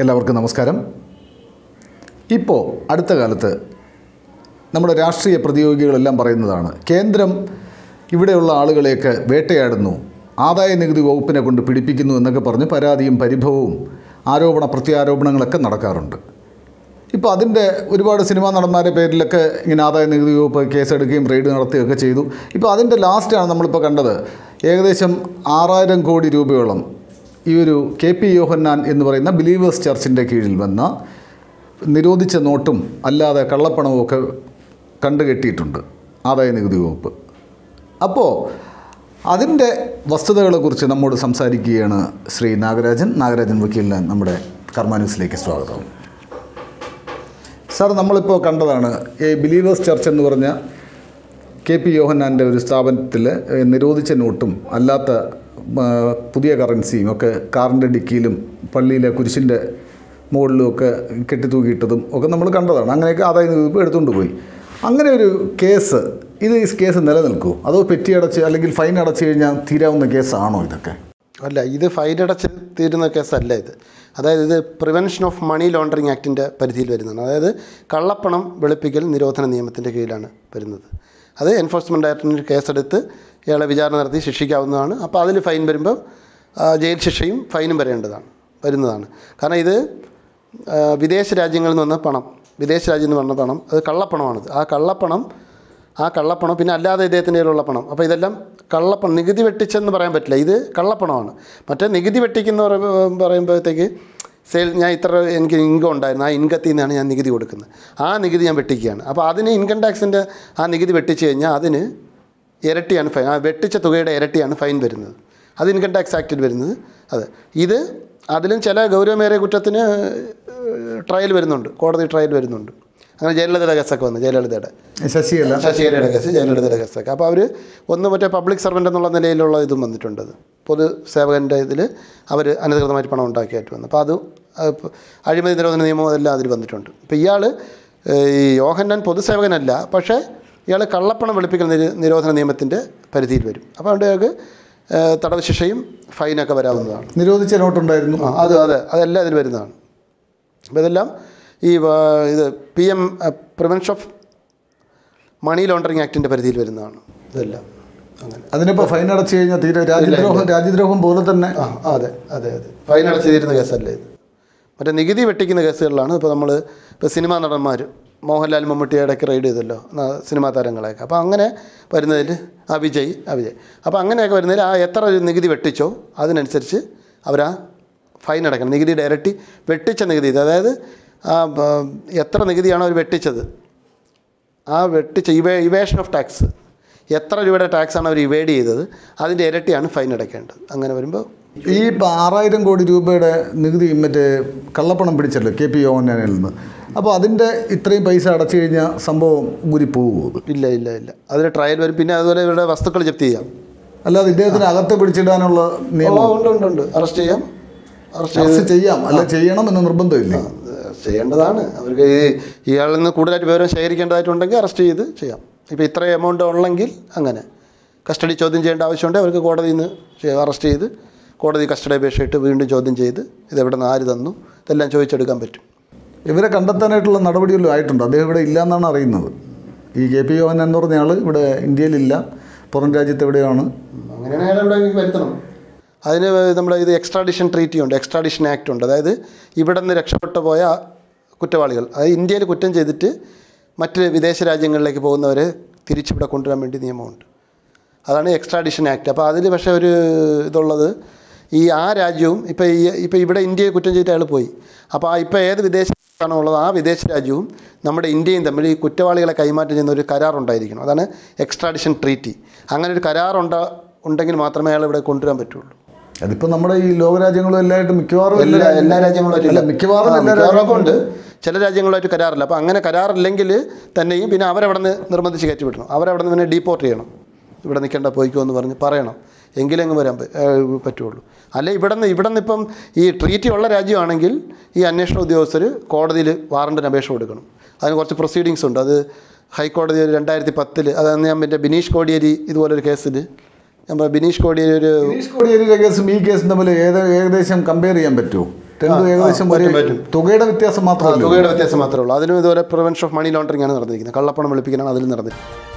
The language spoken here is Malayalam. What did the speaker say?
എല്ലാവർക്കും നമസ്കാരം ഇപ്പോൾ അടുത്ത കാലത്ത് നമ്മുടെ രാഷ്ട്രീയ പ്രതിയോഗികളെല്ലാം പറയുന്നതാണ് കേന്ദ്രം ഇവിടെയുള്ള ആളുകളെയൊക്കെ വേട്ടയാടുന്നു ആദായ നികുതി വകുപ്പിനെ കൊണ്ട് പിടിപ്പിക്കുന്നു എന്നൊക്കെ പറഞ്ഞ് പരാതിയും പരിഭവവും ആരോപണ പ്രത്യാരോപണങ്ങളൊക്കെ നടക്കാറുണ്ട് ഇപ്പോൾ അതിൻ്റെ ഒരുപാട് സിനിമാ നടന്മാരുടെ പേരിലൊക്കെ ഇങ്ങനെ ആദായ നികുതി വകുപ്പ് കേസെടുക്കുകയും റെയ്ഡ് നടത്തുകയൊക്കെ ചെയ്തു ഇപ്പോൾ അതിൻ്റെ ലാസ്റ്റാണ് നമ്മളിപ്പോൾ കണ്ടത് ഏകദേശം ആറായിരം കോടി രൂപയോളം ഈ ഒരു കെ പി യോഹന്നാൻ എന്ന് പറയുന്ന ബിലീവേഴ്സ് ചർച്ചിൻ്റെ കീഴിൽ വന്ന നിരോധിച്ച നോട്ടും അല്ലാതെ കള്ളപ്പണവും ഒക്കെ കണ്ടുകെട്ടിയിട്ടുണ്ട് ആദായ നികുതി വകുപ്പ് അപ്പോൾ അതിൻ്റെ വസ്തുതകളെക്കുറിച്ച് നമ്മോട് സംസാരിക്കുകയാണ് ശ്രീ നാഗരാജൻ നാഗരാജൻ വക്കീലിന് നമ്മുടെ കർമ്മ ന്യൂസിലേക്ക് സ്വാഗതം സാർ നമ്മളിപ്പോൾ കണ്ടതാണ് ഈ ബിലീവേഴ്സ് ചർച്ച് എന്ന് പറഞ്ഞ കെ പി യോഹന്നാൻ്റെ ഒരു സ്ഥാപനത്തിൽ ഏഹ്, നിരോധിച്ച നോട്ടും അല്ലാത്ത ആ, പുതിയ കറൻസിയും ഒക്കെ കാറിൻ്റെ ഡിക്കിയിലും പള്ളിയിലെ കുരിശിൻ്റെ മുകളിലും ഒക്കെ കെട്ടിത്തൂക്കിയിട്ടതും ഒക്കെ നമ്മൾ കണ്ടതാണ് അങ്ങനെയൊക്കെ ആദായ നികുതി എടുത്തുകൊണ്ട് പോയി അങ്ങനെ ഒരു കേസ് ഇത് ഈ കേസ് നിലനിൽക്കുമോ അതോ പെറ്റി അടച്ച് അല്ലെങ്കിൽ ഫൈൻ അടച്ചു കഴിഞ്ഞാൽ തീരാവുന്ന കേസാണോ ഇതൊക്കെ അല്ല ഇത് ഫൈൻ അടച്ച് തീരുന്ന കേസല്ല ഇത് അതായത് ഇത് പ്രിവെൻഷൻ ഓഫ് മണി ലോണ്ടറിങ് ആക്ടിൻ്റെ പരിധിയിൽ വരുന്നതാണ് അതായത് കള്ളപ്പണം വെളുപ്പിക്കൽ നിരോധന നിയമത്തിൻ്റെ കീഴിലാണ് വരുന്നത് അത് എൻഫോഴ്സ്മെൻറ്റ് ഡയറക്ടറിന് കേസെടുത്ത് ഇയാളെ വിചാരണ നടത്തി ശിക്ഷിക്കാവുന്നതാണ് അപ്പോൾ അതിൽ ഫൈൻ വരുമ്പോൾ ആ, ജയിൽ ശിക്ഷയും ഫൈനും വരേണ്ടതാണ് വരുന്നതാണ് കാരണം ഇത് ആ, വിദേശ രാജ്യങ്ങളിൽ നിന്ന് വന്ന പണം വിദേശ രാജ്യത്തിൽ നിന്ന് വന്ന പണം അത് കള്ളപ്പണമാണിത് ആ കള്ളപ്പണം ആ കള്ളപ്പണം പിന്നെ അല്ലാതെ ഇദ്ദേഹത്തിൻ്റെ കയ്യിലുള്ള പണം അപ്പോൾ ഇതെല്ലാം കള്ളപ്പണം നികുതി വെട്ടിച്ചെന്ന് പറയാൻ പറ്റില്ല ഇത് കള്ളപ്പണമാണ് മറ്റേ നികുതി വെട്ടിക്കുന്ന പറ- പറയുമ്പോഴത്തേക്ക് സെയിൽ ഞാൻ ഇത്ര എനിക്ക് ഇൻകം ഉണ്ടായിരുന്നു ആ ഇൻകത്തിൽ നിന്നാണ് ഞാൻ നികുതി കൊടുക്കുന്നത് ആ നികുതി ഞാൻ വെട്ടിക്കുകയാണ് അപ്പോൾ അതിന് ഇൻകം ടാക്സിൻ്റെ ആ നികുതി വെട്ടിച്ച് കഴിഞ്ഞാൽ അതിന് ഇരട്ടിയാണ് ഫൈൻ ആ വെട്ടിച്ച തുകയുടെ ഇരട്ടിയാണ് ഫൈൻ വരുന്നത് അത് ഇൻകം ടാക്സ് ആക്ടിൽ വരുന്നത് അതെ ഇത് അതിലും ചില ഗൗരവമേറിയ കുറ്റത്തിന് ട്രയൽ വരുന്നുണ്ട് കോടതി ട്രയൽ വരുന്നുണ്ട് അങ്ങനെ ജയലളിതയുടെ കേസൊക്കെ വന്നു ജയലളിതയുടെ ശശിയല്ല ശശികലയുടെ കേസ് ജയലളിതയുടെ കേസൊക്കെ അപ്പോൾ അവർ ഒന്ന് മറ്റേ പബ്ലിക് സർവൻ്റ് എന്നുള്ള നിലയിലുള്ള ഇതും വന്നിട്ടുണ്ട് അത് പൊതു സേവകൻ്റെ ഇതിൽ അവർ അനധികൃതമായിട്ട് പണം ഉണ്ടാക്കിയായിട്ട് വന്നു അപ്പോൾ അത് അത് ഇപ്പൊ അഴിമതി നിരോധന നിയമം അതെല്ലാം അതിൽ വന്നിട്ടുണ്ട് ഇപ്പോൾ ഇയാൾ ഈ യോഹന്നാൻ പൊതുസേവകനല്ല പക്ഷേ ഇയാൾ കള്ളപ്പണം വെളുപ്പിക്കൽ നിര- നിരോധന നിയമത്തിൻ്റെ പരിധിയിൽ വരും അപ്പോൾ അതുകൊണ്ട് അയാൾക്ക് ഏഹ്, തടവ് ശിക്ഷയും ഫൈനൊക്കെ വരാവുന്നതാണ് നിരോധിച്ച നോട്ടുണ്ടായിരുന്നു ആ അത് അതെ അതെല്ലാം ഇതിൽ വരുന്നതാണ് അപ്പോൾ ഇതെല്ലാം ഈ വ- ഇത് P M prevention of money laundering ആക്ടിൻ്റെ പരിധിയിൽ വരുന്നതാണ് ഇതെല്ലാം അങ്ങനെ അതിനിപ്പോൾ ഫൈൻ അടച്ചു കഴിഞ്ഞാൽ തീരെ രാജ്യദ്രോഹം രാജ്യദ്രോഹം പോലെ തന്നെ ആ അതെ അതെ അതെ ഫൈൻ അടച്ച് തീരുന്ന കേസല്ലേ ഇത് മറ്റേ നികുതി വെട്ടിക്കുന്ന കേസുകളിലാണ് ഇപ്പോൾ നമ്മൾ ഇപ്പോൾ സിനിമാ നടന്മാർ മോഹൻലാൽ മമ്മൂട്ടിയെ ഇടയ്ക്ക് റൈഡ് ചെയ്തല്ലോ ന- സിനിമാ താരങ്ങളെയൊക്കെ അപ്പോൾ അങ്ങനെ വരുന്നതിൽ ആ വിജയ് ആ വിജയ് അപ്പോൾ അങ്ങനെയൊക്കെ വരുന്നതിൽ ആ എത്ര നികുതി വെട്ടിച്ചോ അതിനനുസരിച്ച് അവർ ആ ഫൈൻ അടയ്ക്കണം നികുതിയുടെ ഇരട്ടി വെട്ടിച്ച നികുതി ഇത് അതായത് ആ ബ- എത്ര നികുതിയാണോ അവർ വെട്ടിച്ചത് ആ വെട്ടിച്ച ഇവേ ഇവേഷൻ ഓഫ് ടാക്സ് എത്ര രൂപയുടെ ടാക്സാണ് അവർ ഇവേഡ് ചെയ്തത് അതിൻ്റെ ഇരട്ടിയാണ് ഫൈൻ അടയ്ക്കേണ്ടത് അങ്ങനെ വരുമ്പോൾ ഈ ഇപ്പം ആറായിരം കോടി രൂപയുടെ നികുതി മറ്റേ കള്ളപ്പണം പിടിച്ചല്ലോ കെ പി യോഹനാനിൽ നിന്ന് അപ്പോൾ അതിൻ്റെ ഇത്രയും പൈസ അടച്ചു കഴിഞ്ഞാൽ സംഭവം ഊരി പോകുമോ അത് ഇല്ല ഇല്ല ഇല്ല അതിൽ ട്രയൽ വരും പിന്നെ അതുപോലെ ഇവരുടെ വസ്തുക്കൾ ജപ്തി ചെയ്യാം അല്ലാതെ ഇദ്ദേഹത്തിന് അകത്ത് പിടിച്ചിടാനുള്ള ഓ നിയമം ഉണ്ട് ഉണ്ട് ഉണ്ട് അറസ്റ്റ് ചെയ്യാം അറസ്റ്റ് ചെയ്ത് അറസ്റ്റ് ചെയ്യാം അല്ല ചെയ്യണം എന്ന് നിർബന്ധമില്ലേ ഏഹ് ചെയ്യേണ്ടതാണ് അവർക്ക് ഈ ഇയാളിൽ നിന്ന് കൂടുതലായിട്ട് വിവരം ശേഖരിക്കേണ്ടതായിട്ടുണ്ടെങ്കിൽ അറസ്റ്റ് ചെയ്ത് ചെയ്യാം ഇപ്പോൾ ഇത്ര എമൗണ്ട് ഉള്ളെങ്കിൽ അങ്ങനെ കസ്റ്റഡി ചോദ്യം ചെയ്യേണ്ട ആവശ്യമുണ്ടെങ്കിൽ അവർക്ക് കോടതിയിൽ നിന്ന് അറസ്റ്റ് ചെയ്ത് കോടതി കസ്റ്റഡി അപേക്ഷയിട്ട് വീണ്ടും ചോദ്യം ചെയ്ത് ഇതെവിടെ നിന്ന് ആര് തന്നു ഇതെല്ലാം ചോദിച്ചെടുക്കാൻ പറ്റും ഇവരെ കണ്ടെത്താനായിട്ടുള്ള നടപടികളും ആയിട്ടുണ്ട് അദ്ദേഹം ഇവിടെ ഇല്ല എന്നാണ് അറിയുന്നത് ഈ കെ പി യോഹൻ എന്ന് പറഞ്ഞ ആൾ ഇവിടെ ഇന്ത്യയിലില്ല പുറം രാജ്യത്ത് എവിടെയാണ് അങ്ങനെയാണ് അയാളെ ഇവിടെ വരുത്തണം അതിന് നമ്മുടെ ഇത് എക്സ്ട്രാഡിഷൻ ട്രീറ്റി ഉണ്ട് എക്സ്ട്രാഡിഷൻ ആക്ട് ഉണ്ട് അതായത് ഇവിടെ നിന്ന് രക്ഷപ്പെട്ടു പോയ കുറ്റവാളികൾ അതായത് ഇന്ത്യയിൽ കുറ്റം ചെയ്തിട്ട് മറ്റ് വിദേശ രാജ്യങ്ങളിലേക്ക് പോകുന്നവരെ തിരിച്ചിവിടെ കൊണ്ടുവരാൻ വേണ്ടി നിയമമുണ്ട് അതാണ് എക്സ്ട്രാഡിഷൻ ആക്ട് അപ്പോൾ അതിൽ പക്ഷേ ഒരു ഇതുള്ളത് ഈ ആ രാജ്യവും ഇപ്പോൾ ഈ ഇപ്പോൾ ഇവിടെ ഇന്ത്യയിൽ കുറ്റം ചെയ്തിട്ട് അയാൾ പോയി അപ്പോൾ ആ ഇപ്പോൾ ഏത് വിദേശത്താണോ ഉള്ളത് ആ വിദേശ രാജ്യവും നമ്മുടെ ഇന്ത്യയും തമ്മിൽ ഈ കുറ്റവാളികളെ കൈമാറ്റം ചെയ്യുന്ന ഒരു കരാറുണ്ടായിരിക്കണം അതാണ് എക്സ്ട്രാഡിഷൻ ട്രീറ്റി അങ്ങനെ ഒരു കരാറുണ്ട ഉണ്ടെങ്കിൽ മാത്രമേ അയാൾ ഇവിടെ കൊണ്ടുവരാൻ പറ്റുള്ളൂ അതിപ്പോൾ നമ്മുടെ ഈ ലോകരാജ്യങ്ങളും എല്ലായിട്ടും മിക്കവാറും എല്ലാ എല്ലാ രാജ്യങ്ങളുമായിട്ടും അല്ല ഇല്ല. മിക്കവാറും ആ, എല്ലാ മിക്കവാറും ഉണ്ട് ചില രാജ്യങ്ങളുമായിട്ട് കരാറില്ല അപ്പോൾ അങ്ങനെ കരാറില്ലെങ്കിൽ തന്നെയും പിന്നെ അവരവിടെ നിന്ന് നിർബന്ധിച്ച് കയറ്റി വിടണം അവരവിടെ നിന്ന് പിന്നെ ഡീപ്പോർട്ട് ചെയ്യണം ഇവിടെ നിൽക്കേണ്ട പോയിക്കോ എന്ന് പറഞ്ഞ് പറയണം എങ്കിലേ അങ്ങ് വരാൻ പ- ഏഹ് പറ്റുള്ളൂ അല്ലെ ഇവിടെ നിന്ന് ഇവിടെ നിന്ന് ഇപ്പം ഈ ട്രീറ്റി ഉള്ള രാജ്യമാണെങ്കിൽ ഈ അന്വേഷണ ഉദ്യോഗസ്ഥർ കോടതിയിൽ വാറണ്ടിന് അപേക്ഷ കൊടുക്കണം അതിന് കുറച്ച് പ്രൊസീഡിങ്സ് ഉണ്ട് അത് ഹൈക്കോടതി ഒരു രണ്ടായിരത്തി പത്തിൽ അതാണ് ഞാൻ പിന്നെ ബിനീഷ് കോടിയേരി ഇതുപോലൊരു കേസിൽ ഞാൻ പറ- ബിനീഷ് കോടിയേരി ഒരു ഗിരീഷ് കോടിയേരിയുടെ കേസും ഈ കേസും തമ്മിൽ ഏത് ഏകദേശം കമ്പയർ ചെയ്യാൻ പറ്റുമോ രണ്ടും ഏകദേശം ഒരു പറ്റും, പറ്റും. തുകയുടെ വ്യത്യാസം ആ, മാത്രമല്ല തുകയുടെ വ്യത്യാസം മാത്രമേ ഉള്ളൂ അതിനും ഇതുപോലെ പ്രിവെൻഷൻ ഓഫ് മണി ലോണ്ടറിംഗ് ആണ് നടന്നിരിക്കുന്നത് കള്ളപ്പണം വെളുപ്പിക്കലാണ് അതിൽ നടന്നിരിക്കുന്നത്